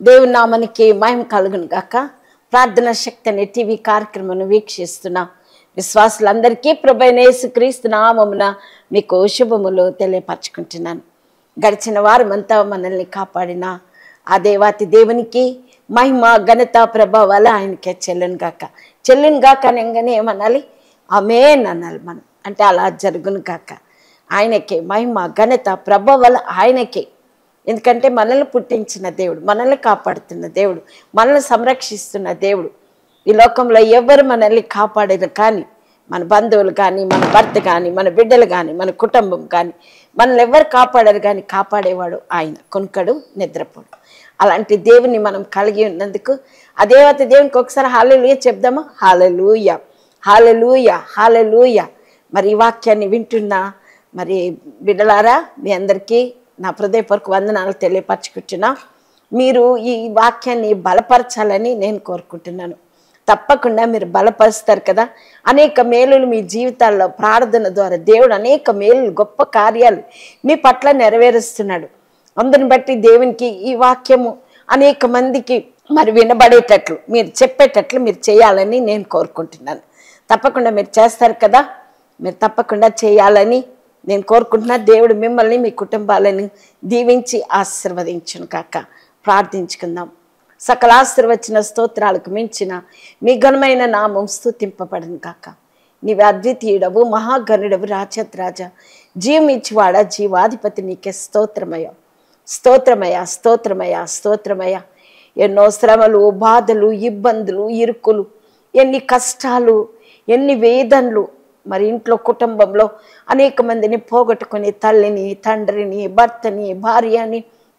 దేవుని నామానికి మహిమ కలుగును గాక ప్రార్థన శక్తి అనే టీవీ కార్యక్రమం వీక్షిస్తున్న విశ్వాసులందరికీ ప్రభైన యేసుక్రీస్తు నామమున మీకు శుభములు తెలియపరచుకుంటున్నాను గడిచిన వారమంతా మనల్ని కాపాడిన ఆ దేవాతి దేవునికి మహిమ ఘనత ప్రభావాలు ఆయనకే చెల్లును గాక చెల్లును గాక అనగానే ఏమనాలి ఆమెన్ అనాలి మనం అంటే అలా జరుగును గాక ఆయనకే మహిమ ఘనత ప్రభావాలు ఆయనకే ఎందుకంటే మనల్ని పుట్టించిన దేవుడు మనల్ని కాపాడుతున్న దేవుడు మనల్ని సంరక్షిస్తున్న దేవుడు ఈ లోకంలో ఎవరు మనల్ని కాపాడరు కానీ మన బంధువులు కానీ మన భర్త కానీ మన బిడ్డలు కానీ మన కుటుంబం కానీ మనల్ని ఎవరు కాపాడరు కానీ కాపాడేవాడు ఆయన కొనుకడు నిద్రపోడు అలాంటి దేవుని మనం కలిగి ఉన్నందుకు ఆ దేవత దేవునికి ఒకసారి హాలెలుయ చెప్దామా హాలెలూయ హాలెలూయ హాలెలూయ మరి ఈ వాక్యాన్ని వింటున్న మరి బిడ్డలారా మీ అందరికీ నా హృదయపూర్వక వందనాలు తెలియపరచుకుంటున్నా మీరు ఈ వాక్యాన్ని బలపరచాలని నేను కోరుకుంటున్నాను తప్పకుండా మీరు బలపరుస్తారు కదా అనేక మేలులు మీ జీవితాల్లో ప్రార్థన ద్వారా దేవుడు అనేక మేలులు గొప్ప కార్యాలు మీ పట్ల నెరవేరుస్తున్నాడు అందుని బట్టి దేవునికి ఈ వాక్యము అనేక మందికి మరి వినబడేటట్లు మీరు చెప్పేటట్లు మీరు చేయాలని నేను కోరుకుంటున్నాను తప్పకుండా మీరు చేస్తారు కదా మీరు తప్పకుండా చేయాలని నేను కోరుకుంటున్నా దేవుడు మిమ్మల్ని మీ కుటుంబాలను దీవించి ఆశీర్వదించును కాక ప్రార్థించుకుందాం సకల ఆశీర్వచన స్తోత్రాలకు మించిన మీ ఘనమైన నామం స్థుతింపబడను కాక నీవు అద్వితీయుడవు మహాగణుడవు రాజత్ రాజా జీవమిచ్చివాడ జీవాధిపతి నీకే స్తోత్రమయ స్తోత్రమయ స్తోత్రమయ స్తోత్రమయ ఎన్నో శ్రమలు బాధలు ఇబ్బందులు ఇరుకులు ఎన్ని కష్టాలు ఎన్ని వేదనలు మరి ఇంట్లో కుటుంబంలో అనేక మందిని పోగొట్టుకుని తల్లిని తండ్రిని భర్తని భార్యని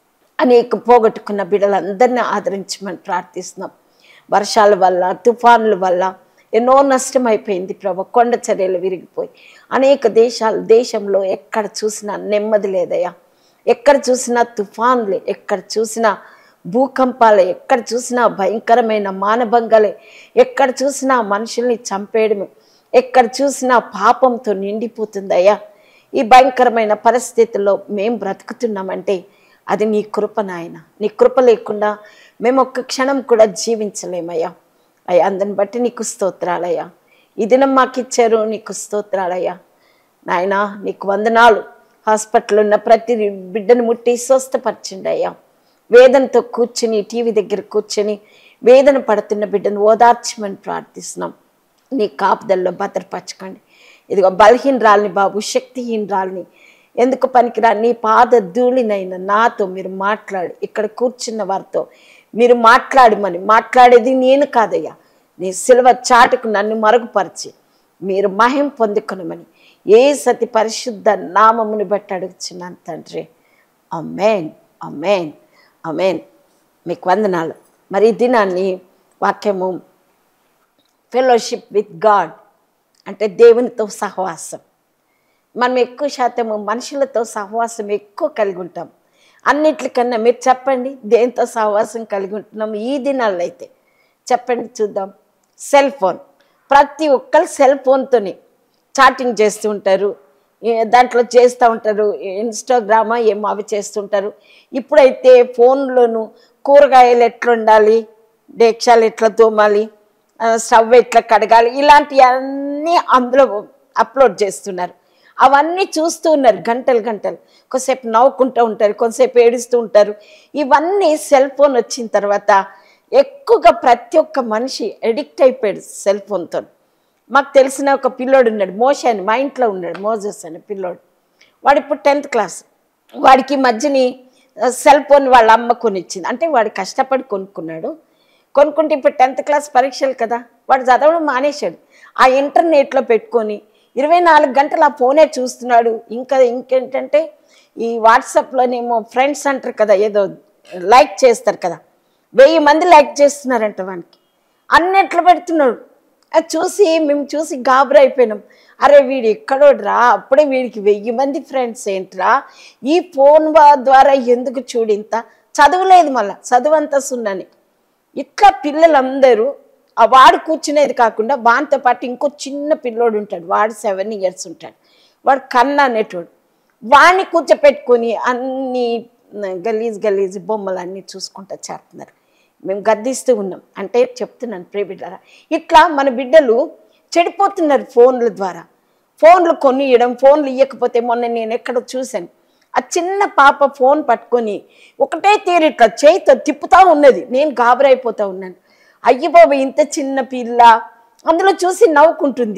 అనేక పోగొట్టుకున్న బిడ్డలందరినీ ఆదరించమని ప్రార్థిస్తున్నాం వర్షాల వల్ల తుఫానుల వల్ల ఎన్నో నష్టం అయిపోయింది ప్రభు కొండ చర్యలు విరిగిపోయి అనేక దేశాలు దేశంలో ఎక్కడ చూసినా నెమ్మది లేదయ్యా ఎక్కడ చూసినా తుఫాన్లే ఎక్కడ చూసినా భూకంపాలే ఎక్కడ చూసినా భయంకరమైన మానభంగాలే ఎక్కడ చూసినా మనుషుల్ని చంపేయడమే ఎక్కడ చూసినా పాపంతో నిండిపోతుందయ్యా ఈ భయంకరమైన పరిస్థితుల్లో మేం బ్రతుకుతున్నామంటే అది నీ కృప నాయన నీ కృప లేకుండా మేము ఒక్క క్షణం కూడా జీవించలేమయ్యా అయ్యా అందరిని బట్టి నీకు స్తోత్రాలయ్యా ఈ దినం మాకు ఇచ్చారు నీకు స్తోత్రాలయ్యా నాయనా నీకు వందనాలు హాస్పిటల్ ఉన్న ప్రతి బిడ్డను ముట్టి స్వస్థపరచండి అయ్యా వేదనతో కూర్చుని టీవీ దగ్గర కూర్చొని వేదన పడుతున్న బిడ్డను ఓదార్చమని ప్రార్థిస్తున్నాం నీ కాపుదల్లో భద్రపరచుకోండి ఇదిగో బలహీనరాల్ని బాబు శక్తిహీనరాల్ని ఎందుకు పనికిరా నీ పాద ధూళినైనా నాతో మీరు మాట్లాడి ఇక్కడ కూర్చున్న వారితో మీరు మాట్లాడమని మాట్లాడేది నేను కాదయ్యా నీ సిల్వ చాటుకు నన్ను మరుగుపరిచి మీరు మహిం పొందుకునమని ఏ సతి పరిశుద్ధ నామముని బట్టి అడుగుచున్నాను తండ్రి అమ్మేన్ అమ్మేన్ అమేన్ మీకు వందనాలు మరి ఈ దినాన్ని వాక్యము ఫెలోషిప్ విత్ గాడ్ అంటే దేవునితో సహవాసం మనం ఎక్కువ శాతము మనుషులతో సహవాసం ఎక్కువ కలిగి ఉంటాం అన్నిట్లకన్నా మీరు చెప్పండి దేంతో సహవాసం కలిగి ఉంటున్నాం ఈ దినాల్లో అయితే చెప్పండి చూద్దాం సెల్ ఫోన్ ప్రతి ఒక్కరు సెల్ ఫోన్తోని చాటింగ్ చేస్తూ ఉంటారు ఏ- దాంట్లో చేస్తూ ఉంటారు ఇన్స్టాగ్రామా ఏమో అవి చేస్తుంటారు ఇప్పుడైతే ఫోన్లోను కూరగాయలు ఎట్లా ఉండాలి డేక్షాలు ఎట్లా తోమాలి ఆ, స్టవ్ ఎట్లా కడగాలి ఇలాంటివన్నీ అందులో అప్లోడ్ చేస్తున్నారు అవన్నీ చూస్తూ ఉన్నారు గంటలు గంటలు కొంతసేపు నవ్వుకుంటూ ఉంటారు కొంతసేపు ఏడుస్తూ ఉంటారు ఇవన్నీ సెల్ ఫోన్ వచ్చిన తర్వాత ఎక్కువగా ప్రతి ఒక్క మనిషి ఎడిక్ట్ అయిపోయాడు సెల్ ఫోన్తో మాకు తెలిసిన ఒక పిల్లోడు ఉన్నాడు మోషే అని మా ఇంట్లో ఉన్నాడు మోజస్ అని పిల్లోడు వాడు ఇప్పుడు టెన్త్ క్లాస్ వాడికి ఈ మధ్యని ఆ, సెల్ ఫోన్ వాళ్ళ అమ్మ కొనిచ్చింది అంటే వాడు కష్టపడి కొనుక్కున్నాడు కొనుక్కుంటే ఇప్పుడు టెన్త్ క్లాస్ పరీక్షలు కదా వాడు చదవడం మానేశాడు ఆ ఇంటర్నెట్లో పెట్టుకొని ఇరవై నాలుగు గంటలు ఆ ఫోనే చూస్తున్నాడు ఇంకా ఇంకేంటంటే ఈ వాట్సాప్లోనేమో ఫ్రెండ్స్ అంటారు కదా ఏదో లైక్ చేస్తారు కదా వెయ్యి మంది లైక్ చేస్తున్నారంట వానికి అన్నిట్లో పెడుతున్నాడు అది చూసి మేము చూసి గాబరా అయిపోయినాం అరే వీడు ఎక్కడోడ్రా అప్పుడే వీడికి వెయ్యి మంది ఫ్రెండ్స్ ఏంట్రా ఈ ఫోన్ వా- ద్వారా ఎందుకు చూడింత చదవలేదు మళ్ళా చదువు అంతా సున్నని ఇట్లా పిల్లలందరూ ఆ వాడు కూర్చునేది కాకుండా వానితో పాటు ఇంకో చిన్న పిల్లోడు ఉంటాడు వాడు సెవెన్ ఇయర్స్ ఉంటాడు వాడు కన్న అనేటోడు వాడిని కూర్చోపెట్టుకొని అన్ని గలీజ్ గలీజ్ బొమ్మలు అన్నీ చూసుకుంటూ చేస్తున్నారు మేము గద్దిస్తూ ఉన్నాం అంటే చెప్తున్నాను ప్రియ బిడ్డరా ఇట్లా మన బిడ్డలు చెడిపోతున్నారు ఫోన్ల ద్వారా ఫోన్లు కొనియడం ఫోన్లు ఇవ్వకపోతే మొన్న నేను ఎక్కడో చూశాను ఆ చిన్న పాప ఫోన్ పట్టుకొని ఒకటే తీరు ఇట్లా చేయితో తిప్పుతా ఉన్నది నేను గాబరైపోతా ఉన్నాను అయ్యి బాబు ఇంత చిన్న పిల్ల అందులో చూసి నవ్వుకుంటుంది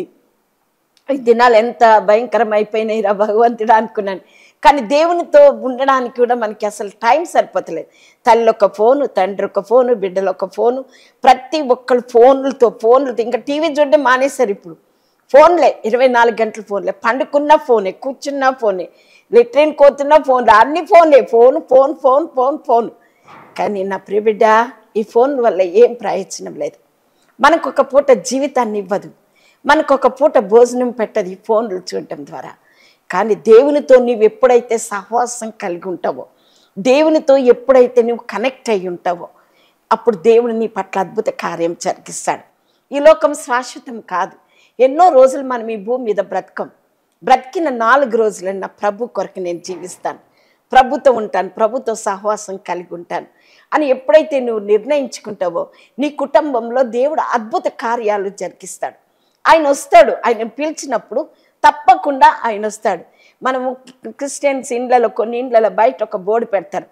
ఈ దినాలు ఎంత భయంకరం అయిపోయినాయి రా భగవంతుడా అనుకున్నాను కానీ దేవునితో ఉండడానికి కూడా మనకి అసలు టైం సరిపోతలేదు తల్లి ఒక ఫోను తండ్రి ఒక ఫోను బిడ్డలు ఒక ఫోను ప్రతి ఒక్కరు ఫోన్లతో ఫోన్లతో ఇంకా టీవీ చూడడం మానేశారు ఇప్పుడు ఫోన్లే ఇరవై నాలుగు గంటల ఫోన్లే పండుకున్న ఫోనే కూర్చున్న ఫోనే లెట్రిన్ కోతున్న ఫోన్లే అన్ని ఫోన్లే phone phone phone phone phone కానీ నా ప్రియబిడ్డ ఈ ఫోన్ వల్ల ఏం ప్రయోజనం లేదు మనకు ఒక పూట జీవితాన్ని ఇవ్వదు మనకు ఒక పూట భోజనం పెట్టదు ఈ ఫోన్లు చూడటం ద్వారా కానీ దేవునితో నీవు ఎప్పుడైతే సహవాసం కలిగి ఉంటావో దేవునితో ఎప్పుడైతే నువ్వు కనెక్ట్ అయి ఉంటావో అప్పుడు దేవుడు నీ పట్ల అద్భుత కార్యం జరిగిస్తాడు ఈ లోకం శాశ్వతం కాదు ఎన్నో రోజులు మనం ఈ భూమి మీద బ్రతకం బ్రతికిన నాలుగు రోజులు నా ప్రభు కొరకు నేను జీవిస్తాను ప్రభుతో ఉంటాను ప్రభుతో సహవాసం కలిగి ఉంటాను అని ఎప్పుడైతే నువ్వు నిర్ణయించుకుంటావో నీ కుటుంబంలో దేవుడు అద్భుత కార్యాలు జరిగిస్తాడు ఆయన వస్తాడు ఆయన పిలిచినప్పుడు తప్పకుండా ఆయన వస్తాడు మనము క్రిస్టియన్స్ ఇండ్లలో కొన్ని ఇండ్లలో బయట ఒక బోర్డు పెడతారు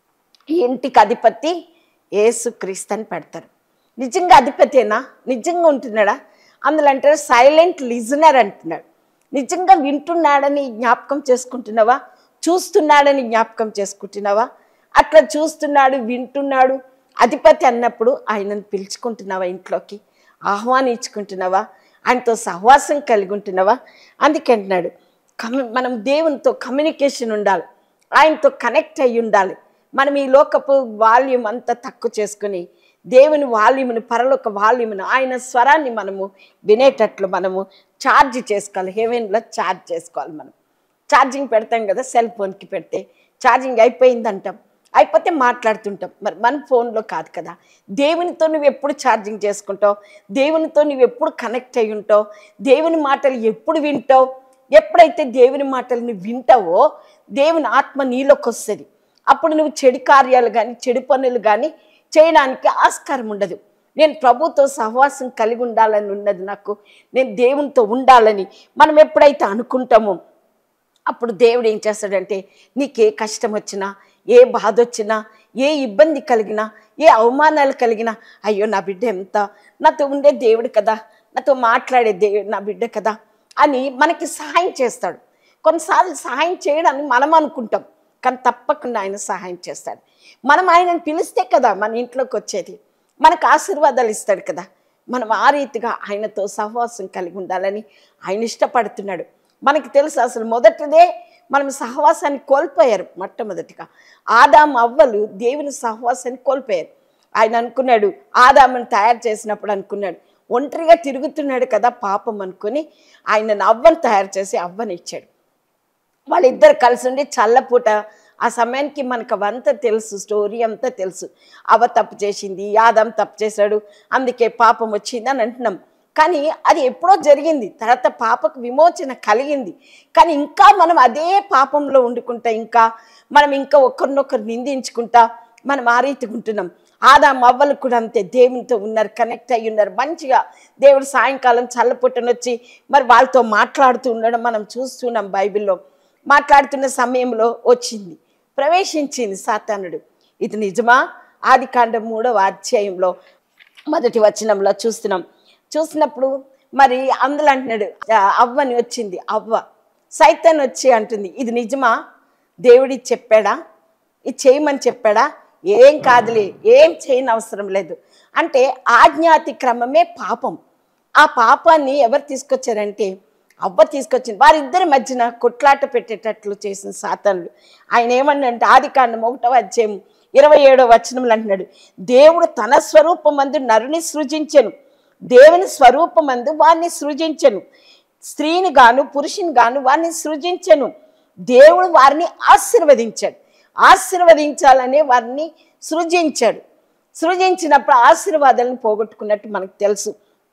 ఈ ఇంటికి అధిపతి ఏసు క్రీస్తు అని పెడతారు నిజంగా అధిపతేనా నిజంగా ఉంటున్నాడా అందులో అంటారు సైలెంట్ లిజనర్ అంటున్నాడు నిజంగా వింటున్నాడని జ్ఞాపకం చేసుకుంటున్నావా చూస్తున్నాడని జ్ఞాపకం చేసుకుంటున్నావా అట్లా చూస్తున్నాడు వింటున్నాడు అధిపతి అన్నప్పుడు ఆయనను పిలుచుకుంటున్నావా ఇంట్లోకి ఆహ్వానించుకుంటున్నావా ఆయనతో సహవాసం కలిగి ఉంటున్నావా అందుకే అంటున్నాడు కమ్యూ మనం దేవునితో కమ్యూనికేషన్ ఉండాలి ఆయనతో కనెక్ట్ అయ్యి ఉండాలి మనం ఈ లోకపు వాల్యూమ్ అంతా తక్కువ చేసుకుని దేవుని వాల్యూమ్ని పరలోక వాల్యూమ్ని ఆయన స్వరాన్ని మనము వినేటట్లు మనము ఛార్జ్ చేసుకోవాలి హెవెన్లో ఛార్జ్ చేసుకోవాలి మనం ఛార్జింగ్ పెడతాం కదా సెల్ ఫోన్కి పెడితే ఛార్జింగ్ అయిపోయింది అంటాం అయిపోతే మాట్లాడుతుంటాం మరి మన ఫోన్లో కాదు కదా దేవునితో నువ్వు ఎప్పుడు ఛార్జింగ్ చేసుకుంటావు దేవునితో నువ్వు ఎప్పుడు కనెక్ట్ అయి ఉంటావు దేవుని మాటలు ఎప్పుడు వింటావు ఎప్పుడైతే దేవుని మాటలు నువ్వు వింటావో దేవుని ఆత్మ నీలోకి వస్తుంది అప్పుడు నువ్వు చెడు కార్యాలు కానీ చెడు పనులు కానీ చేయడానికి ఆస్కారం ఉండదు నేను ప్రభుతో సహవాసం కలిగి ఉండాలని ఉన్నది నాకు నేను దేవునితో ఉండాలని మనం ఎప్పుడైతే అనుకుంటామో అప్పుడు దేవుడు ఏం చేస్తాడంటే నీకే కష్టం వచ్చినా ఏ బాధ వచ్చినా ఏ ఇబ్బంది కలిగినా ఏ అవమానాలు కలిగినా అయ్యో నా బిడ్డ ఎంత నాతో ఉండే దేవుడు కదా నాతో మాట్లాడే దేవుడు నా బిడ్డ కదా అని మనకి సహాయం చేస్తాడు కొన్నిసార్లు సహాయం చేయడానికి మనం అనుకుంటాం కానీ తప్పకుండా ఆయన సహాయం చేస్తాడు మనం ఆయనను పిలిస్తే కదా మన ఇంట్లోకి వచ్చేది మనకు ఆశీర్వాదాలు ఇస్తాడు కదా మనం ఆ రీతిగా ఆయనతో సహవాసం కలిగి ఉండాలని ఆయన ఇష్టపడుతున్నాడు మనకి తెలుసు అసలు మొదటిదే మనం సహవాసాన్ని కోల్పోయారు మొట్టమొదటిగా ఆదాం అవ్వలు దేవుని సహవాసాన్ని కోల్పోయారు ఆయన అనుకున్నాడు ఆదాముని తయారు చేసినప్పుడు అనుకున్నాడు ఒంటరిగా తిరుగుతున్నాడు కదా పాపం అనుకుని ఆయన అవ్వను తయారు చేసి అవ్వని ఇచ్చాడు వాళ్ళిద్దరు కలిసి ఉండి చల్లపూట ఆ సమయానికి మనకు అవంతా తెలుసు స్టోరీ అంతా తెలుసు అవ తప్పు చేసింది యాదం తప్పు చేశాడు అందుకే పాపం వచ్చింది అని అంటున్నాం కానీ అది ఎప్పుడో జరిగింది తర్వాత పాపకు విమోచన కలిగింది కానీ ఇంకా మనం అదే పాపంలో వండుకుంటా ఇంకా మనం ఇంకా ఒకరినొకరు నిందించుకుంటా మనం ఆ రీతిగా ఉంటున్నాం ఆదా అవ్వలు కూడా అంతే దేవునితో ఉన్నారు కనెక్ట్ అయ్యి ఉన్నారు మంచిగా దేవుడు సాయంకాలం చల్లపుట్టనొచ్చి మరి వాళ్ళతో మాట్లాడుతూ ఉండడం మనం చూస్తున్నాం బైబిల్లో మాట్లాడుతున్న సమయంలో వచ్చింది ప్రవేశించింది సాతానుడు ఇది నిజమా ఆది కాండం మూడవ అధ్యాయంలో మొదటి వచనంలో చూస్తున్నాం చూసినప్పుడు మరి అందులో అంటున్నాడు "ఆ, అవ్వని వచ్చింది అవ్వ సైతాన్ వచ్చి అంటుంది ఇది నిజమా దేవుడి చెప్పాడా ఇది చేయమని చెప్పాడా ఏం కాదులే ఏం చేయని అవసరం లేదు అంటే ఆజ్ఞాతిక్రమమే పాపం ఆ పాపాన్ని ఎవరు తీసుకొచ్చారంటే అవ్వ తీసుకొచ్చింది వారిద్దరి మధ్యన కొట్లాట పెట్టేటట్లు చేసిన సాతానుడు ఆయన ఏమన్నాడంటే ఆది కాండం ఒకటవ అధ్యాయం ఇరవై ఏడవ వచనంలో అంటున్నాడు దేవుడు తన స్వరూపమందు నరుని సృజించెను దేవుని స్వరూపమందు వారిని సృజించెను స్త్రీని గాను పురుషుని గాను వారిని సృజించెను దేవుడు వారిని ఆశీర్వదించాడు ఆశీర్వదించాలనే వారిని సృజించాడు సృజించినప్పుడు ఆశీర్వాదాలను పోగొట్టుకున్నట్టు మనకు తెలుసు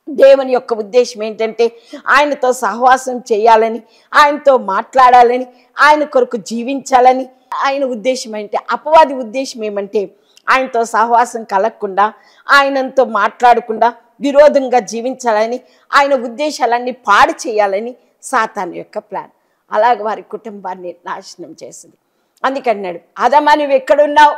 దేవుని యొక్క ఉద్దేశం ఏంటంటే ఆయనతో సహవాసం చేయాలని ఆయనతో మాట్లాడాలని ఆయన కొరకు జీవించాలని ఆయన ఉద్దేశం అంటే అపవాది ఉద్దేశం ఏమంటే ఆయనతో సహవాసం కలగకుండా ఆయనతో మాట్లాడకుండా విరోధంగా జీవించాలని ఆయన ఉద్దేశాలన్నీ పాడు చేయాలని సాతాన్ యొక్క ప్లాన్ అలాగ వారి కుటుంబాన్ని నాశనం చేసింది అందుకన్నాడు అదమ్మా నువ్వు ఎక్కడున్నావు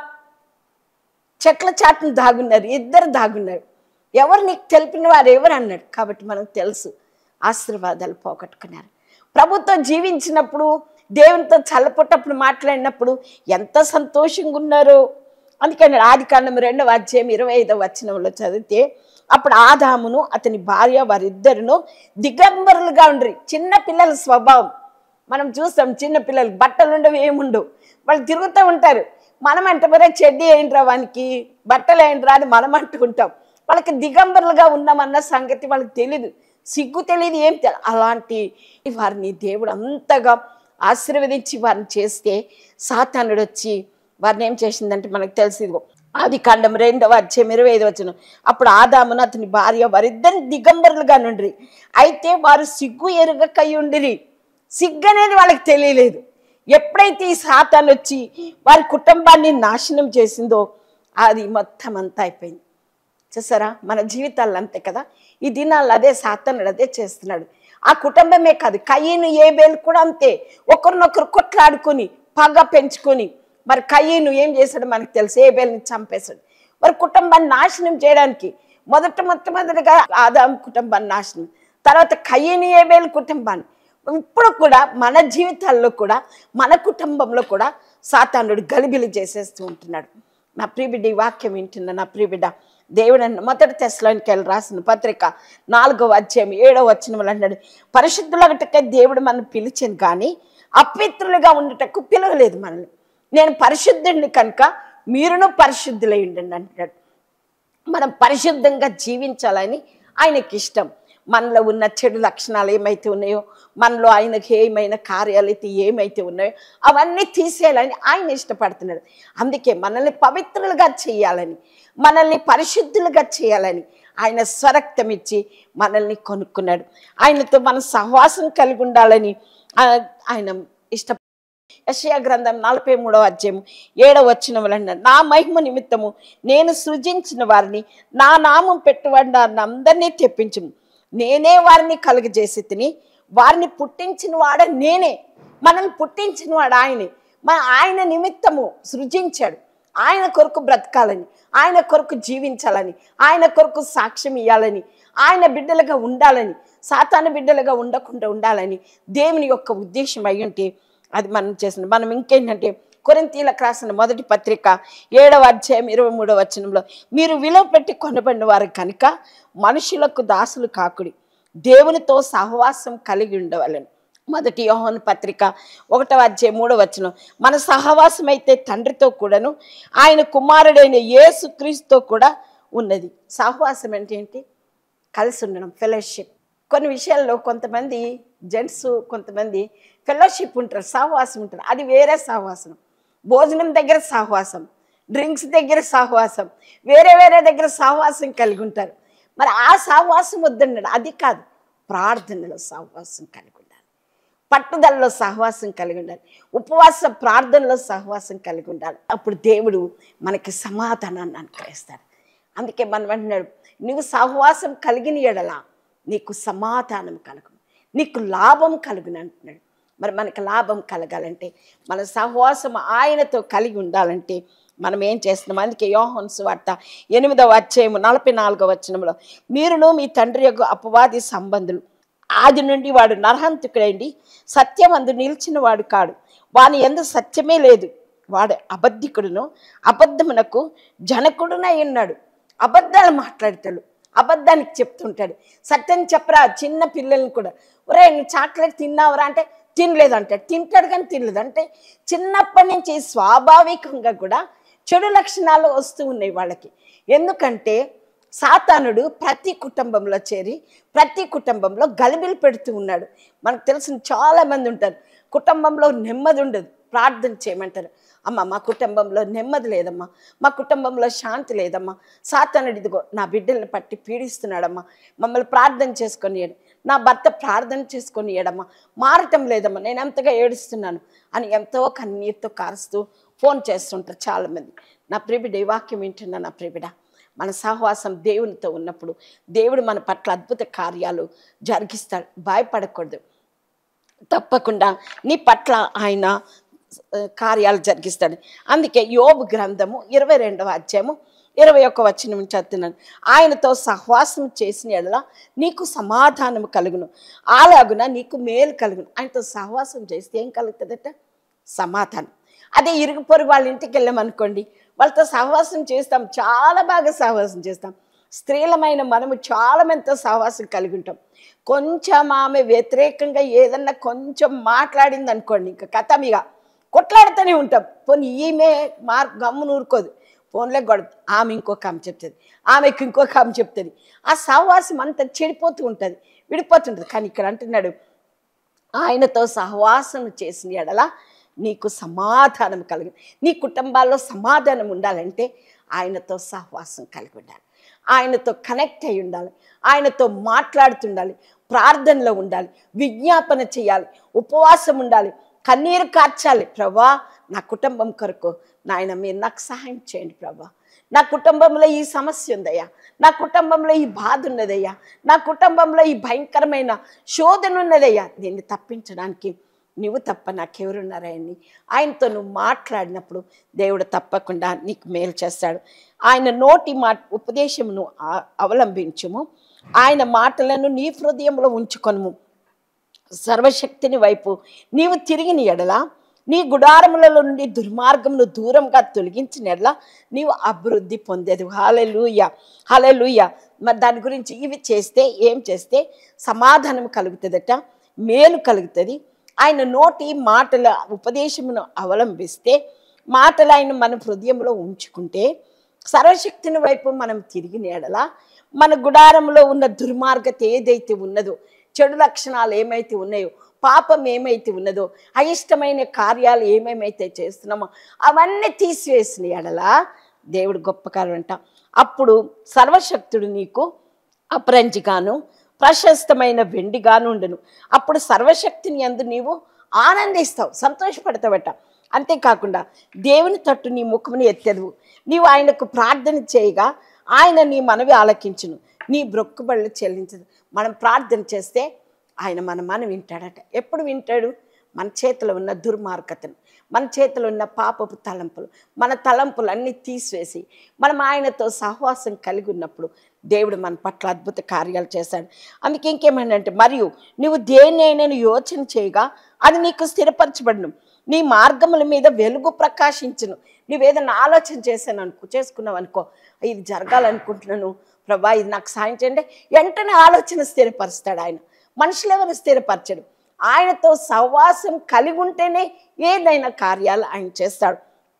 చెట్ల చాటును దాగున్నారు ఇద్దరు దాగున్నారు ఎవరు నీకు తెలిపిన వారు ఎవరు అన్నాడు కాబట్టి మనకు తెలుసు ఆశీర్వాదాలు పోగొట్టుకున్నారు ప్రభుత్వం జీవించినప్పుడు దేవునితో చల్లపొట్టప్పుడు మాట్లాడినప్పుడు ఎంత సంతోషంగా ఉన్నారో అందుకని ఆది కాండం రెండవ అధ్యాయం ఇరవై ఐదవ వచనంలో చదివితే అప్పుడు ఆదామును అతని భార్య వారిద్దరును దిగంబరులుగా ఉండ్రి చిన్న పిల్లల స్వభావం మనం చూస్తాం చిన్న పిల్లలు బట్టలు ఉండవు ఏముండవు వాళ్ళు తిరుగుతూ ఉంటారు మనం అంటే మరే చెడ్డీ ఏంట్రా వానికి బట్టలు ఏంట్రా అని మనం అంటుకుంటాం వాళ్ళకి దిగంబరులుగా ఉన్నామన్న సంగతి వాళ్ళకి తెలీదు సిగ్గు తెలియదు ఏం తెలియదు అలాంటి వారిని దేవుడు అంతగా ఆశీర్వదించి వారిని చేస్తే సాతానుడు వచ్చి వారిని ఏం చేసిందంటే మనకు తెలిసి ఇదిగో ఆది కాండం రెండవ అధ్యాయం ఇరవై ఐదు వచ్చిన అప్పుడు ఆదామును అతని భార్య వారిద్దరిని దిగంబరులుగా నుండి అయితే వారు సిగ్గు ఎరుగకై ఉండిరి సిగ్గు అనేది వాళ్ళకి తెలియలేదు ఎప్పుడైతే ఈ సాతాన్ వచ్చి వారి కుటుంబాన్ని నాశనం చేసిందో అది మొత్తం అంతా అయిపోయింది చూసారా మన జీవితాల్లో అంతే కదా ఈ దినాల్లో అదే సాతానుడు అదే చేస్తున్నాడు ఆ కుటుంబమే కాదు కయ్యను ఏబేలు కూడా అంతే ఒకరినొకరు కొట్లాడుకొని పగ పెంచుకొని మరి కయ్యను ఏం చేశాడు మనకు తెలుసు ఏబేల్ని చంపేశాడు మరి కుటుంబాన్ని నాశనం చేయడానికి మొదట మొట్టమొదటిగా ఆదాం కుటుంబాన్ని నాశనం తర్వాత కయ్యను ఏబేలు కుటుంబాన్ని ఇప్పుడు కూడా మన జీవితాల్లో కూడా మన కుటుంబంలో కూడా సాతానుడు గలిబిలి చేసేస్తూ ఉంటున్నాడు నా ప్రియబిడ్డ ఈ వాక్యం వింటున్న నా ప్రియబిడ్డ దేవుడు అన్న మొదటి తెశలోనికి వెళ్ళి రాసిన పత్రిక నాలుగవ అధ్యాయం ఏడవ వచ్చిన అన్నాడు పరిశుద్ధులగటకే దేవుడు మనం పిలిచాను కానీ అపవిత్రులుగా ఉండటకు పిలవలేదు మనల్ని నేను పరిశుద్ధుడిని కనుక మీరును పరిశుద్ధులై ఉండండి అంటాడు మనం పరిశుద్ధంగా జీవించాలని ఆయనకి ఇష్టం మనలో ఉన్న చెడు లక్షణాలు ఏమైతే ఉన్నాయో మనలో ఆయనకి ఏమైనా కార్యాలు అయితే ఏమైతే ఉన్నాయో అవన్నీ తీసేయాలని ఆయన ఇష్టపడుతున్నాడు అందుకే మనల్ని పవిత్రులుగా చేయాలని మనల్ని పరిశుద్ధులుగా చేయాలని ఆయన స్వరక్తం ఇచ్చి మనల్ని కొనుక్కున్నాడు ఆయనతో మనం సహవాసం కలిగి ఉండాలని ఆ, ఆయన ఇష్ట యషయా గ్రంథం నలభై మూడవ అధ్యాయం ఏడవ వచ్చిన వలన నా మహిమ నిమిత్తము నేను సృజించిన వారిని నా నామం పెట్టువాడిని వారిని అందరినీ తెప్పించుము నేనే వారిని కలుగజేసి తిని వారిని పుట్టించిన వాడ నేనే మనల్ని పుట్టించిన వాడు ఆయనే మన ఆయన నిమిత్తము సృజించాడు ఆయన కొరకు బ్రతకాలని ఆయన కొరకు జీవించాలని ఆయన కొరకు సాక్ష్యం ఇవ్వాలని ఆయన బిడ్డలుగా ఉండాలని సాతాను బిడ్డలుగా ఉండకుండా ఉండాలని దేవుని యొక్క ఉద్దేశం అయి ఉంటే అది మనం చేసిన మనం ఇంకేంటంటే కొరింతీలకు రాసిన మొదటి పత్రిక ఏడవ అధ్యాయం ఇరవై మూడవ వచనంలో మీరు విలువ పెట్టి కొనబడిన వారు కనుక మనుషులకు దాసులు కాకుడి దేవునితో సహవాసం కలిగి ఉండవలను మొదటి యోహాను పత్రిక ఒకటవ అధ్యాయం మూడవ వచనం మన సహవాసం అయితే తండ్రితో కూడాను ఆయన కుమారుడైన యేసుక్రీస్తుతో కూడా ఉన్నది సహవాసం అంటే ఏంటి కలిసి ఉండడం ఫెలోషిప్ కొన్ని విషయాల్లో కొంతమంది జెంట్స్ కొంతమంది ఫెలోషిప్ ఉంటారు సహవాసం ఉంటారు అది వేరే సహవాసం భోజనం దగ్గర సహవాసం డ్రింక్స్ దగ్గర సహవాసం వేరే వేరే దగ్గర సహవాసం కలిగి ఉంటారు మరి ఆ సహవాసం వద్దన్నాడు అది కాదు ప్రార్థనలో సహవాసం కలిగి ఉండాలి పట్టుదలలో సహవాసం కలిగి ఉండాలి ఉపవాస ప్రార్థనలో సహవాసం కలిగి ఉండాలి అప్పుడు దేవుడు మనకి సమాధానాన్ని అనుగ్రహిస్తాడు అందుకే మనం అంటున్నాడు నువ్వు సహవాసం కలిగిన ఎడల నీకు సమాధానం కలుగు నీకు లాభం కలుగును అంటున్నాడు మరి మనకి లాభం కలగాలంటే మన సహవాసం ఆయనతో కలిగి ఉండాలంటే మనం ఏం చేస్తున్నాం అందుకే యోహన్ వార్త ఎనిమిదవ అధ్యాయము నలభై నాలుగవ వచనంలో మీరును మీ తండ్రి యొక్క అపవాది సంబంధులు ఆది నుండి వాడు నరహంతుకుడండి సత్యమందు నిలిచిన వాడు కాడు వాని ఎందు సత్యమే లేదు వాడు అబద్ధికుడును అబద్ధమునకు జనకుడునై ఉన్నాడు అబద్ధాలు మాట్లాడతాడు అబద్ధానికి చెప్తుంటాడు సత్యం చెప్పరా చిన్న పిల్లల్ని కూడా ఒరే నువ్వు చాక్లెట్ తిన్నావురా అంటే తినలేదు అంటాడు తింటాడు కానీ తినలేదు అంటే చిన్నప్పటి నుంచి స్వాభావికంగా కూడా చెడు లక్షణాలు వస్తూ ఉన్నాయి వాళ్ళకి ఎందుకంటే సాతానుడు ప్రతి కుటుంబంలో చేరి ప్రతి కుటుంబంలో గలిబిలు పెడుతూ ఉన్నాడు మనకు తెలిసిన చాలా మంది ఉంటారు కుటుంబంలో నెమ్మది ఉండదు ప్రార్థన చేయమంటారు అమ్మ మా కుటుంబంలో నెమ్మది లేదమ్మా మా కుటుంబంలో శాంతి లేదమ్మా సాతనుడు ఇదిగో నా బిడ్డల్ని పట్టి పీడిస్తున్నాడమ్మా మమ్మల్ని ప్రార్థన చేసుకొని ఏడు నా భర్త ప్రార్థన చేసుకొని ఏడమ్మా మారటం లేదమ్మా నేను ఎంతగా ఏడుస్తున్నాను అని ఎంతో కన్నీరుతో కారుస్తూ ఫోన్ చేస్తుంటారు చాలామంది నా ప్రిబిడ ఈ వాక్యం వింటున్నా నా ప్రిబిడ మన సహవాసం దేవునితో ఉన్నప్పుడు దేవుడు మన పట్ల అద్భుత కార్యాలు జరిగిస్తాడు భయపడకూడదు తప్పకుండా నీ పట్ల ఆయన ఆ, కార్యాలు జరిగిస్తాడు అందుకే యోబు గ్రంథము ఇరవై రెండవ అధ్యాయము ఇరవై ఒక్క వచ్చిన నుంచి చదువుతున్నాను ఆయనతో సహవాసం చేసిన ఎడల నీకు సమాధానం కలుగును అలాగున నీకు మేలు కలుగును ఆయనతో సహవాసం చేస్తే ఏం కలుగుతుందట సమాధానం అదే ఇరుగు పొరుగు వాళ్ళ ఇంటికి వెళ్ళామనుకోండి వాళ్ళతో సహవాసం చేస్తాం చాలా బాగా సహవాసం చేస్తాం స్త్రీలమైన మనము చాలా మందితో సహవాసం కలిగి ఉంటాం కొంచెం ఆమె వ్యతిరేకంగా ఏదన్నా కొంచెం మాట్లాడింది అనుకోండి ఇంకా కథ ఇక కొట్లాడుతూనే ఉంటాం పోనీ ఈమె మార్ గమ్మును ఊరుకోదు ఫోన్లో గొడవ ఆమె ఇంకొక ఆమె చెప్తుంది ఆమెకి ఇంకొక ఆమె చెప్తుంది ఆ సహవాసం అంతా చెడిపోతూ ఉంటుంది విడిపోతుంటుంది కానీ ఇక్కడ అంటున్నాడు ఆయనతో సహవాసం చేసిన ఎడల నీకు సమాధానం కలిగి నీ కుటుంబాల్లో సమాధానం ఉండాలంటే ఆయనతో సహవాసం కలిగి ఉండాలి ఆయనతో కనెక్ట్ అయి ఉండాలి ఆయనతో మాట్లాడుతుండాలి ప్రార్థనలో ఉండాలి విజ్ఞాపన చేయాలి ఉపవాసం ఉండాలి కన్నీరు కార్చాలి ప్రభా నా కుటుంబం కొరకు నాయన మీరు నాకు సహాయం చేయండి ప్రభా నా కుటుంబంలో ఈ సమస్య ఉందయ్యా నా కుటుంబంలో ఈ బాధ ఉన్నదయ్యా నా కుటుంబంలో ఈ భయంకరమైన శోధన ఉన్నదయ్యా దీన్ని తప్పించడానికి నువ్వు తప్ప నాకెవరున్నారని ఆయనతో నువ్వు మాట్లాడినప్పుడు దేవుడు తప్పకుండా నీకు మేలు చేస్తాడు ఆయన నోటి మాట ఉపదేశమును ఆ- అవలంబించుము ఆయన మాటలను నీ హృదయంలో ఉంచుకొనుము సర్వశక్తిని వైపు నీవు తిరిగిన ఎడల నీ గుడారములలో నుండి దుర్మార్గమును దూరంగా తొలగించిన ఎడల నీవు అభివృద్ధి పొందేది హాలెలుయ హాలెలుయ మరి దాని గురించి ఇవి చేస్తే ఏం చేస్తే సమాధానం కలుగుతుందట మేలు కలుగుతుంది ఆయన నోటి మాటల ఉపదేశమును అవలంబిస్తే మాటలు ఆయన మన హృదయంలో ఉంచుకుంటే సర్వశక్తిని వైపు మనం తిరిగిన ఎడల మన గుడారంలో ఉన్న దుర్మార్గత ఏదైతే ఉన్నదో చెడు లక్షణాలు ఏమైతే ఉన్నాయో పాపం ఏమైతే ఉన్నదో అయిష్టమైన కార్యాలు ఏమేమైతే చేస్తున్నామో అవన్నీ తీసివేసిన ఎడల దేవుడు గొప్ప కార్యం అంట అప్పుడు సర్వశక్తుడు నీకు అపరంజిగాను ప్రశస్తమైన వెండిగాను ఉండను అప్పుడు సర్వశక్తిని అందు నీవు ఆనందిస్తావు సంతోషపడతావట అంతేకాకుండా దేవుని తట్టు నీ ముఖముని ఎత్తెదువు నీవు ఆయనకు ప్రార్థన చేయగా ఆయన నీ మనవి ఆలకించును నీ బ్రొక్కుబళ్ళు చెల్లించదు మనం ప్రార్థన చేస్తే ఆయన మన మనం వింటాడట ఎప్పుడు వింటాడు మన చేతిలో ఉన్న దుర్మార్గతను మన చేతిలో ఉన్న పాపపు తలంపులు మన తలంపులు అన్నీ తీసివేసి మనం ఆయనతో సహవాసం కలిగి ఉన్నప్పుడు దేవుడు మన పట్ల అద్భుత కార్యాలు చేశాడు అందుకే ఇంకేమైందంటే మరియు నువ్వు దేన్నైనా యోచన చేయగా అది నీకు స్థిరపరచబడును నీ మార్గముల మీద వెలుగు ప్రకాశించును నువ్వేదైనా ఆలోచన చేశాను అనుకో చేసుకున్నావు అనుకో ఇది జరగాలనుకుంటున్నాను ప్రభా ఇది నాకు సాయం చేయండి వెంటనే ఆలోచన స్థిరపరుస్తాడు ఆయన మనుషులు ఎవరు స్థిరపరచడు ఆయనతో సహవాసం కలిగి ఉంటేనే ఏదైనా కార్యాలు ఆయన చేస్తాడు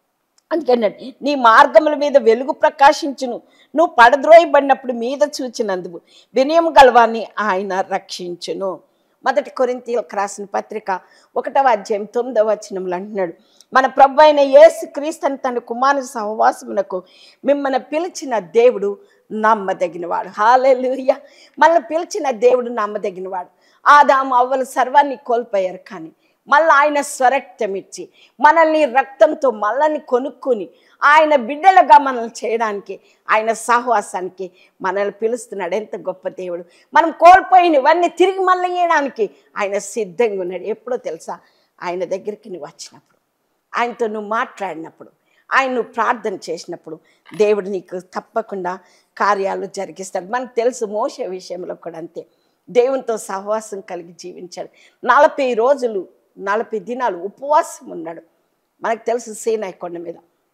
అందుకని నీ మార్గముల మీద వెలుగు ప్రకాశించును నువ్వు పడద్రోయబడినప్పుడు మీద చూచినందుకు వినయం గలవాన్ని ఆయన రక్షించును మొదటి కొరింతీలకు రాసిన పత్రిక ఒకటవ అధ్యాయం తొమ్మిదవ వచనంలో అంటున్నాడు మన ప్రభు అయిన యేసు క్రీస్తుని తన కుమారు సహవాసమునకు మిమ్మల్ని పిలిచిన దేవుడు నమ్మదగినవాడు హాలెలుయ మనల్ని పిలిచిన దేవుడు నమ్మదగినవాడు ఆదాము అవ్వలు సర్వాన్ని కోల్పోయారు కానీ మళ్ళీ ఆయన స్వరక్తం ఇచ్చి మనల్ని రక్తంతో మనల్ని కొనుక్కొని ఆయన బిడ్డలుగా మనల్ని చేయడానికి ఆయన సహవాసానికి మనల్ని పిలుస్తున్నాడు ఎంత గొప్ప దేవుడు మనం కోల్పోయినవన్నీ తిరిగి మళ్ళీ ఇవ్వడానికి ఆయన సిద్ధంగా ఉన్నాడు ఎప్పుడో తెలుసా ఆయన దగ్గరికి నువ్వు వచ్చినప్పుడు ఆయనతో నువ్వు మాట్లాడినప్పుడు ఆయన నువ్వు ప్రార్థన చేసినప్పుడు దేవుడు నీకు తప్పకుండా కార్యాలు జరిగిస్తాడు మనకు తెలుసు మోసే విషయంలో కూడా అంతే దేవునితో సహవాసం కలిగి జీవించాడు నలభై రోజులు నలభై దినాలు ఉపవాసం ఉన్నాడు మనకు తెలుసు సీనాయి కొండ మీద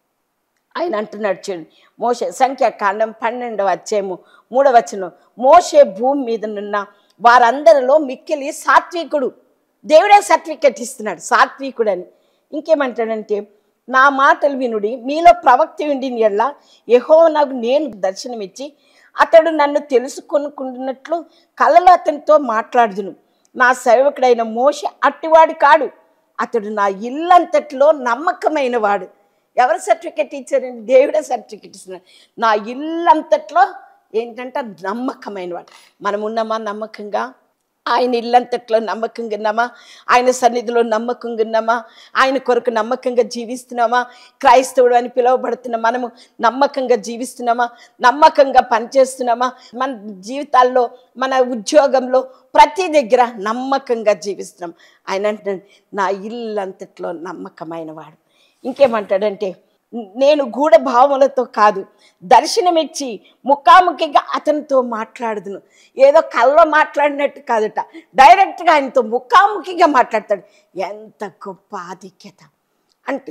ఆయన అంటున్నాడు చూడండి మోషే సంఖ్యాకాండం పన్నెండవ అధ్యాయము మూడవ వచనం మోషే భూమి మీద నున్న వారందరిలో మిక్కిలి సాత్వికుడు దేవుడే సర్టిఫికెట్ ఇస్తున్నాడు సాత్వికుడు అని ఇంకేమంటాడంటే నా మాటలు వినుడి మీలో ప్రవక్త ఉండిన ఎల్ల యహో నాకు నేను దర్శనమిచ్చి అతడు నన్ను తెలుసుకొనుకుంటున్నట్లు కలలో అతనితో మాట్లాడుదును నా సేవకుడైన మోష అట్టివాడు కాడు అతడు నా ఇల్లంతట్లో నమ్మకమైన వాడు ఎవరు సర్టిఫికెట్ ఇచ్చారండి దేవుడే సర్టిఫికెట్ ఇస్తున్నారు నా ఇల్లంతట్లో ఏంటంటే నమ్మకమైన వాడు మనం ఉన్నామా నమ్మకంగా ఆయన ఇల్లంతట్లో నమ్మకంగా ఉన్నామా ఆయన సన్నిధిలో నమ్మకంగా ఉన్నామా ఆయన కొరకు నమ్మకంగా జీవిస్తున్నామా క్రైస్తవుడు అని పిలువబడుతున్న మనము నమ్మకంగా జీవిస్తున్నామా నమ్మకంగా పనిచేస్తున్నామా మన జీవితాల్లో మన ఉద్యోగంలో ప్రతి దగ్గర నమ్మకంగా జీవిస్తున్నాం ఆయన అంటున్నాడు నా ఇల్లంతట్లో నమ్మకమైన వాడు ఇంకేమంటాడంటే నేను గూఢ భావములతో కాదు దర్శనమిచ్చి ముఖాముఖిగా అతనితో మాట్లాడుదును ఏదో కల్లో మాట్లాడినట్టు కాదట డైరెక్ట్గా ఆయనతో ముఖాముఖిగా మాట్లాడతాడు ఎంత గొప్ప ఆధిక్యత అంటే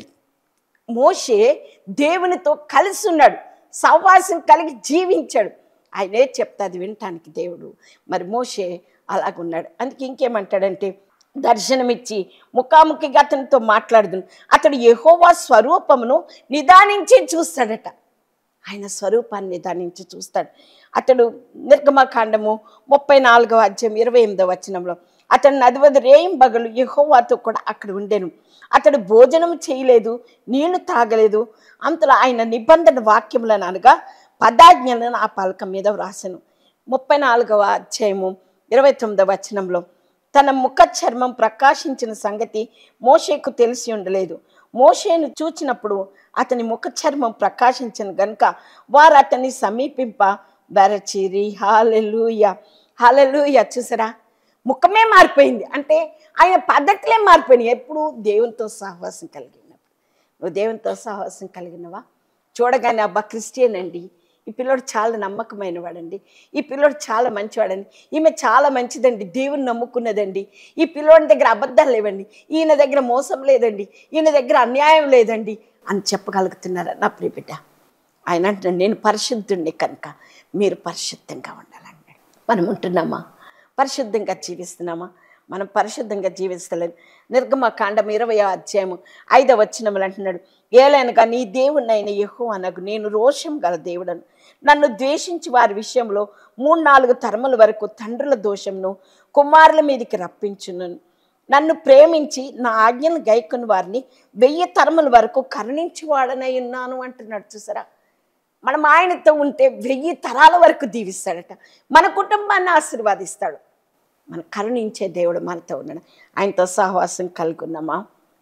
మోషే దేవునితో కలిసి ఉన్నాడు సహవాసం కలిగి జీవించాడు ఆయనే చెప్తా అది వినటానికి దేవుడు మరి మోషే అలాగున్నాడు అందుకే ఇంకేమంటాడంటే దర్శనమిచ్చి ముఖాముఖిగా అతనితో మాట్లాడుదును అతడు యెహోవా స్వరూపమును నిదానించి చూస్తాడట ఆయన స్వరూపాన్ని నిదానించి చూస్తాడు అతడు నిర్గమకాండము ముప్పై నాలుగవ అధ్యాయం ఇరవై ఎనిమిదవ వచనంలో అతడు నదివది రేయం బగలు యెహోవాతో కూడా అక్కడ ఉండెను అతడు భోజనం చేయలేదు నీళ్లు తాగలేదు అంతలో ఆయన నిబంధన వాక్యములను అనగా పదాజ్ఞలను ఆ పలకం మీద వ్రాసెను ముప్పై నాలుగవ అధ్యాయము ఇరవై తొమ్మిదవ వచనంలో తన ముఖ చర్మం ప్రకాశించిన సంగతి మోషేకు తెలిసి ఉండలేదు మోషేను చూచినప్పుడు అతని ముఖ చర్మం ప్రకాశించిన గనుక వారు అతన్ని సమీపింప బెరచిరి హాలెలూయ హాలెలూయ చూసారా ముఖమే మారిపోయింది అంటే ఆయన పద్ధతులే మారిపోయినాయి ఎప్పుడు దేవునితో సహవాసం కలిగినప్పుడు నువ్వు దేవునితో సహవాసం కలిగినవా చూడగానే అబ్బా క్రిస్టియన్ అండి ఈ పిల్లోడు చాలా నమ్మకమైన వాడండి ఈ పిల్లోడు చాలా మంచివాడండి ఈమె చాలా మంచిదండి దేవుని నమ్ముకున్నదండి ఈ పిల్లోడి దగ్గర అబద్ధాలు లేవండి ఈయన దగ్గర మోసం లేదండి ఈయన దగ్గర అన్యాయం లేదండి అని చెప్పగలుగుతున్నారా నా ప్రియబిడ్డ ఆయన అంటున్నాడు నేను పరిశుద్ధుడిని కనుక మీరు పరిశుద్ధంగా ఉండాలన్నాడు మనం ఉంటున్నామా పరిశుద్ధంగా జీవిస్తున్నామా మనం పరిశుద్ధంగా జీవిస్తలేదు నిర్గమ కాండం ఇరవై అధ్యాయము ఐదవ వచనములు అంటున్నాడు ఏలైనగా నీ దేవుణ్ణైన యహో అనగు నేను రోషం గల దేవుడను నన్ను ద్వేషించి వారి విషయంలో మూడు నాలుగు తరముల వరకు తండ్రుల దోషంను కుమారుల మీదకి రప్పించును నన్ను ప్రేమించి నా ఆజ్ఞను గైకొని వారిని వెయ్యి తరముల వరకు కరుణించి వాడనై ఉన్నాను అంటున్నాడు చూసారా మనం ఆయనతో ఉంటే వెయ్యి తరాల వరకు దీవిస్తాడట మన కుటుంబాన్ని ఆశీర్వాదిస్తాడు మన కరుణించే దేవుడు మనతో ఉన్నాడు ఆయనతో సహవాసం కలిగి ఉన్నామా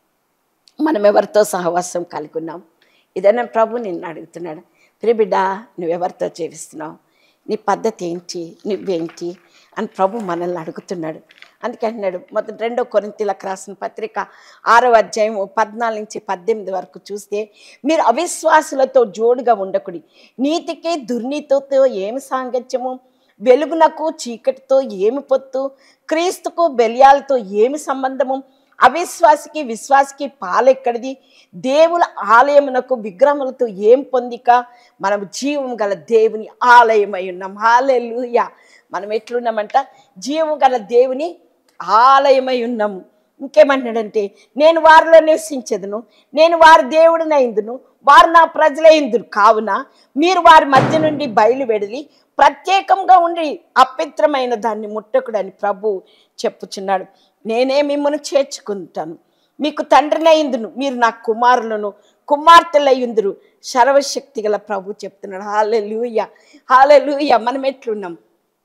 మనం ఎవరితో సహవాసం కలిగి ఉన్నాం ఇదైనా ప్రభు నిన్ను అడుగుతున్నాడు ప్రియబిడ్డ నువ్వెవరితో జీవిస్తున్నావు నీ పద్ధతి ఏంటి నువ్వేంటి అని ప్రభు మనల్ని అడుగుతున్నాడు అందుకే అంటున్నాడు మొదటి రెండో కొరింతలకు రాసిన పత్రిక ఆరో అధ్యాయం పద్నాలుగు నుంచి పద్దెనిమిది వరకు చూస్తే మీరు అవిశ్వాసులతో జోడుగా ఉండకుడి నీతికి దుర్నీతితో ఏమి సాంగత్యము వెలుగునకు చీకటితో ఏమి పొత్తు క్రీస్తుకు బెలియాలతో ఏమి సంబంధము అవిశ్వాసికి విశ్వాసికి పాలెక్కడిది దేవుల ఆలయమునకు విగ్రహములతో ఏం పొందిక మనం జీవం గల దేవుని ఆలయమై ఉన్నాం హాలెలుయ మనం ఎట్లున్నామంట జీవం గల దేవుని ఆలయమై ఉన్నాము ఇంకేమంటున్నాడంటే నేను వారిలో నివసించదును నేను వారి దేవుడినైందును వారు నా ప్రజలైందురు కావున మీరు వారి మధ్య నుండి బయలు వెడలి ప్రత్యేకంగా ఉండి అపవిత్రమైన దాన్ని ముట్టకుడని ప్రభు చెప్పుచున్నాడు నేనే మిమ్మల్ని చేర్చుకుంటాను మీకు తండ్రినైందును మీరు నా కుమారులను కుమార్తెలయ్యుందురు సర్వశక్తి గల ప్రభు చెప్తున్నాడు హాలే లూయ హాలే లూయ మనం ఎట్లున్నాం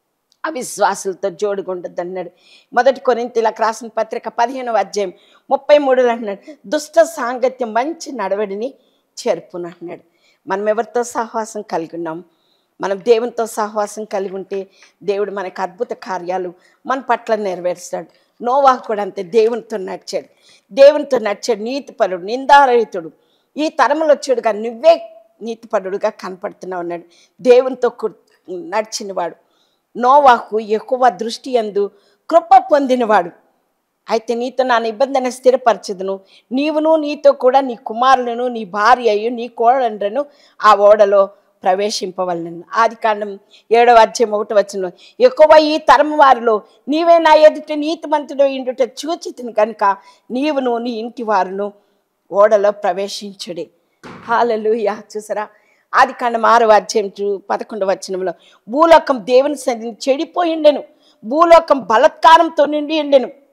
అవిశ్వాసులతో జోడుకుండద్దు అన్నాడు మొదటి కొరింతలకు రాసిన పత్రిక పదిహేనవ అధ్యాయం ముప్పై మూడులో అంటున్నాడు దుష్ట సాంగత్యం మంచి నడవడిని చేర్పును అంటున్నాడు మనం ఎవరితో సహవాసం కలిగి ఉన్నాం మనం దేవునితో సహవాసం కలిగి ఉంటే దేవుడు మనకు అద్భుత కార్యాలు మన పట్ల నెరవేరుస్తాడు నోవా కూడా అంతే దేవునితో నడిచాడు దేవునితో నడిచాడు నీతిపరుడు నిందారహితుడు ఈ తరములో వచ్చాడుగా నువ్వే నీతిపరుడుగా కనపడుతున్నావు అన్నాడు దేవునితో కు- నడిచినవాడు నోవాకు ఎక్కువ దృష్టి అందు కృప పొందినవాడు అయితే నీతో నా నిబంధన స్థిరపరచదును నీవును నీతో కూడా నీ కుమారులను నీ భార్య అయ్యు నీ కోడలను ఆ ఓడలో ప్రవేశింపవలను ఆది కాండం ఏడవ అధ్యాయం ఒకటి వచ్చిన ఎక్కువ ఈ తరం వారిలో నీవే నా ఎదుట నీతిమంతుడు ఇండుట చూచితిని కనుక నీవును నీ ఇంటి వారును ఓడలో ప్రవేశించుడి హాలలుయా చూసారా ఆది కాండం ఆరవ అధ్యాయం చూ- పదకొండవ వచనంలో భూలోకం దేవుని సన్నిధిని చెడిపోయి ఉండెను భూలోకం బలత్కారంతో నిండి ఉండెను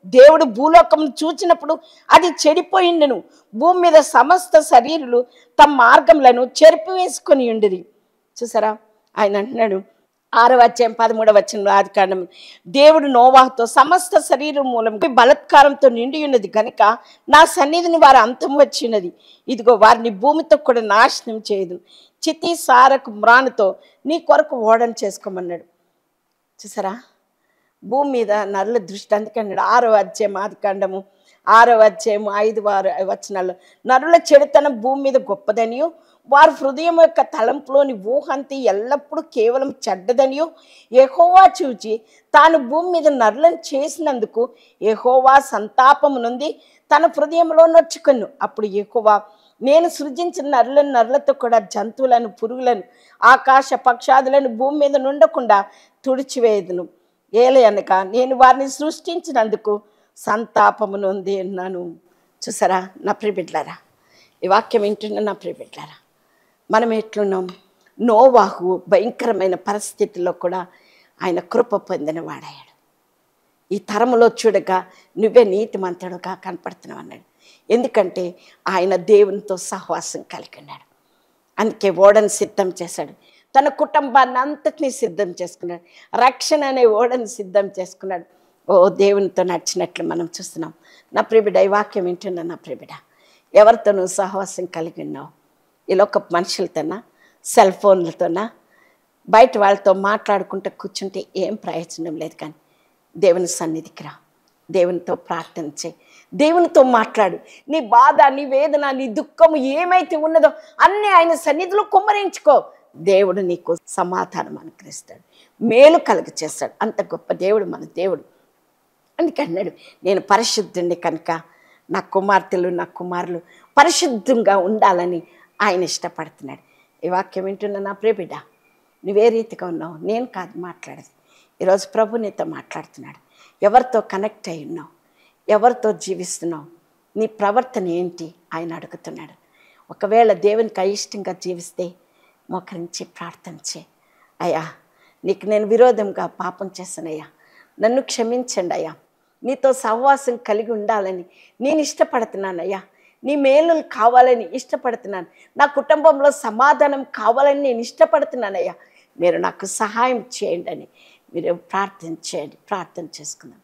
దేవుడు భూలోకమును చూచినప్పుడు అది చెడిపోయిండెను భూమి మీద సమస్త శరీరులు తమ మార్గములను చెరిపివేసుకొని ఉండేది చూసారా ఆయన అంటున్నాడు ఆరవ అధ్యాయం పదమూడవ వచ్చిన ఆది కాండం దేవుడు నోవాహుతో సమస్త శరీరం మూలం బలత్కారంతో నిండి ఉన్నది కనుక నా సన్నిధిని వారి అంతం వచ్చినది ఇదిగో వారిని భూమితో కూడా నాశనం చేయదు చితి సారకు మ్రానుతో నీ కొరకు ఓడని చేసుకోమన్నాడు చూసారా భూమి మీద నరుల దృష్టి అందుకన్నాడు ఆరో అధ్యాయం ఆది కాండము ఆరో అధ్యాయము ఐదు వారు వచనాల్లో నరుల చెడుతనం భూమి మీద గొప్పదనియో వారి హృదయం యొక్క తలంపులోని ఊహంతి ఎల్లప్పుడూ కేవలం చెడ్డదనియో ఎహోవా చూచి తాను భూమి మీద నరులను చేసినందుకు ఎహోవా సంతాపము నుండి తన హృదయంలో నొచ్చుకొను అప్పుడు ఎహోవా నేను సృజించిన నరులను నరులతో కూడా జంతువులను పురుగులను ఆకాశ పక్షాదులను భూమి మీద నుండకుండా తుడిచివేయదును ఏలే అనక నేను వారిని సృష్టించినందుకు సంతాపము నొంది అన్నాను చూసారా నా ప్రియబిడ్లారా ఈ వాక్యం వింటున్న నా ప్రియబిడ్లారా మనం ఎట్లున్నాం నోవాహు భయంకరమైన పరిస్థితుల్లో కూడా ఆయన కృప పొందిన వాడాడు ఈ తరములో చూడగా నువ్వే నీతిమంతుడుగా కనపడుతున్నావు అన్నాడు ఎందుకంటే ఆయన దేవునితో సహవాసం కలిగి ఉన్నాడు అందుకే ఓడను సిద్ధం చేశాడు తన కుటుంబాన్ని అంతటినీ సిద్ధం చేసుకున్నాడు రక్షణ అనే ఓడను సిద్ధం చేసుకున్నాడు ఓ దేవునితో నడిచినట్లు మనం చూస్తున్నాం నా ప్రియబిడ ఈ వాక్యం వింటున్నా నా ప్రియబిడ ఎవరితో నువ్వు సహవాసం కలిగి ఉన్నావు ఈ లోక మనుషులతోనా సెల్ ఫోన్లతోనా బయట వాళ్ళతో మాట్లాడుకుంటూ కూర్చుంటే ఏం ప్రయోజనం లేదు కానీ దేవుని సన్నిధికి రా దేవునితో ప్రార్థన చేయి దేవునితో మాట్లాడు నీ బాధ నీ వేదన నీ దుఃఖము ఏమైతే ఉన్నదో అన్నీ ఆయన సన్నిధిలో కుమ్మరించుకో దేవుడు నీకు సమాధానం అనుగ్రహిస్తాడు మేలు కలుగ చేస్తాడు అంత గొప్ప దేవుడు మన దేవుడు అందుకన్నాడు నేను పరిశుద్ధుండి కనుక నా కుమార్తెలు నా కుమారులు పరిశుద్ధంగా ఉండాలని ఆయన ఇష్టపడుతున్నాడు ఈ వాక్యం వింటున్న నా ప్రియబిడ్డ నువ్వే రీతిగా ఉన్నావు నేను కాదు మాట్లాడేది ఈరోజు ప్రభు నీతో మాట్లాడుతున్నాడు ఎవరితో కనెక్ట్ అయి ఉన్నావు ఎవరితో జీవిస్తున్నావు నీ ప్రవర్తన ఏంటి ఆయన అడుగుతున్నాడు ఒకవేళ దేవునికి అయిష్టంగా జీవిస్తే మోకరించి ప్రార్థన చే అయ్యా నీకు నేను విరోధంగా పాపం చేశానయ్యా నన్ను క్షమించండి అయ్యా నీతో సహవాసం కలిగి ఉండాలని నేను ఇష్టపడుతున్నానయ్యా నీ మేలులు కావాలని ఇష్టపడుతున్నాను నా కుటుంబంలో సమాధానం కావాలని నేను ఇష్టపడుతున్నానయ్యా మీరు నాకు సహాయం చేయండి అని మీరు ప్రార్థన చేయండి ప్రార్థన చేసుకుందాం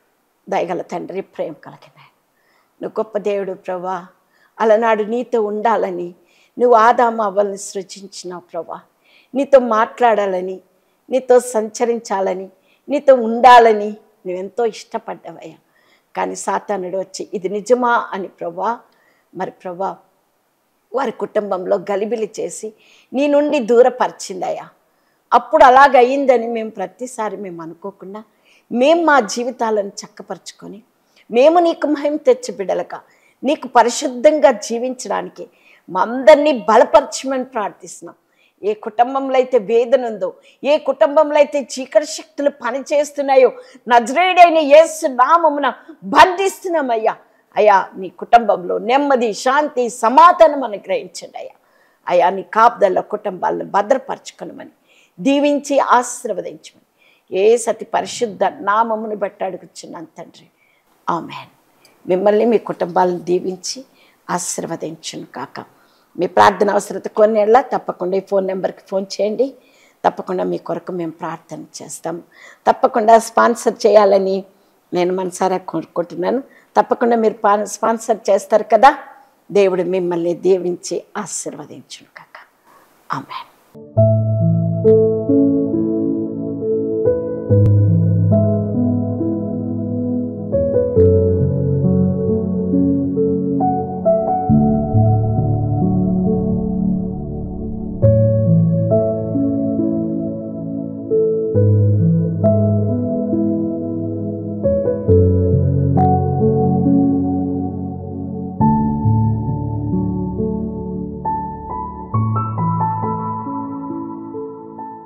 దయగల తండ్రి ప్రేమ కలిగిన నువ్వు గొప్ప దేవుడు ప్రభా అలనాడు నీతో ఉండాలని నువ్వు ఆదాము అవ్వల్ని సృజించినావు ప్రభా నీతో మాట్లాడాలని నీతో సంచరించాలని నీతో ఉండాలని నువ్వెంతో ఇష్టపడ్డావయ్యా కానీ సాతానుడు వచ్చి ఇది నిజమా అని ప్రభా మరి ప్రభా వారి కుటుంబంలో గలిబిలి చేసి నీ నుండి దూరపరిచిందయ్యా అప్పుడు అలాగ అయిందని మేము ప్రతిసారి మేము అనుకోకుండా మేము మా జీవితాలను చక్కపరుచుకొని మేము నీకు మహిమ తెచ్చి బిడ్డలక నీకు పరిశుద్ధంగా జీవించడానికి మా అందరినీ బలపరచమని ప్రార్థిస్తున్నాం ఏ కుటుంబంలో అయితే వేదన ఉందో ఏ కుటుంబంలో అయితే చీకటి శక్తులు పనిచేస్తున్నాయో నజరేడైన యేసు నామమున బంధిస్తున్నామయ్యా అయ్యా నీ కుటుంబంలో నెమ్మది శాంతి సమాధానం అనుగ్రహించండి అయ్యా అయ్యా నీ కాపుదల కుటుంబాలను భద్రపరచుకొనమని దీవించి ఆశీర్వదించమని ఏ సతి పరిశుద్ధ నామమును బట్టి అడుగుచున్నాను తండ్రి ఆమెన్ మిమ్మల్ని మీ కుటుంబాలను దీవించి ఆశీర్వదించును కాక మీ ప్రార్థన అవసరత కొన్నేళ్ళ తప్పకుండా ఈ ఫోన్ నెంబర్కి ఫోన్ చేయండి తప్పకుండా మీ కొరకు మేము ప్రార్థన చేస్తాం తప్పకుండా స్పాన్సర్ చేయాలని నేను మనసారా కోరుకుంటున్నాను తప్పకుండా మీరు పా- స్పాన్సర్ చేస్తారు కదా దేవుడు మిమ్మల్ని దీవించి ఆశీర్వదించును కాక ఆమెన్